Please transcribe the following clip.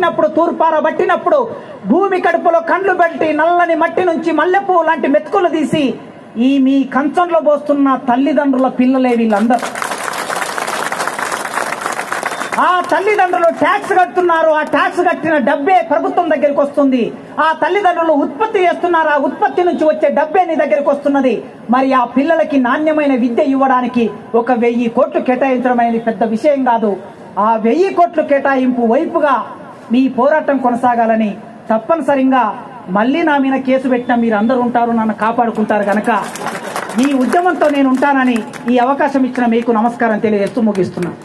పట్టినప్పుడు తూర్పార పట్టినప్పుడు భూమి కడుపులో కండ్లు పెట్టి నల్లని మట్టి నుంచి మల్లెపూ లాంటి మెతుకులు తీసి ఈ మీ కంచంలో పోస్తున్న తల్లిదండ్రుల పిల్లలే వీళ్ళందరూ ఆ తల్లిదండ్రులు ట్యాక్స్ కడుతున్నారు ఆ ట్యాక్స్ కట్టిన డబ్బే ప్రభుత్వం దగ్గరికి వస్తుంది ఆ తల్లిదండ్రులు ఉత్పత్తి చేస్తున్నారు ఆ ఉత్పత్తి నుంచి వచ్చే డబ్బే నీ దగ్గరికి వస్తున్నది మరి ఆ పిల్లలకి నాణ్యమైన విద్య ఇవ్వడానికి ఒక వెయ్యి కోట్లు కేటాయించడం అనేది పెద్ద విషయం కాదు ఆ వెయ్యి కోట్లు కేటాయింపు వైపుగా మీ పోరాటం కొనసాగాలని తప్పనిసరిగా మళ్ళీ నా మీద కేసు పెట్టిన మీరు అందరూ ఉంటారు నన్ను కాపాడుకుంటారు గనక ఈ ఉద్యమంతో నేను ఉంటానని ఈ అవకాశం ఇచ్చిన మీకు నమస్కారం తెలియజేస్తూ ముగిస్తున్నాను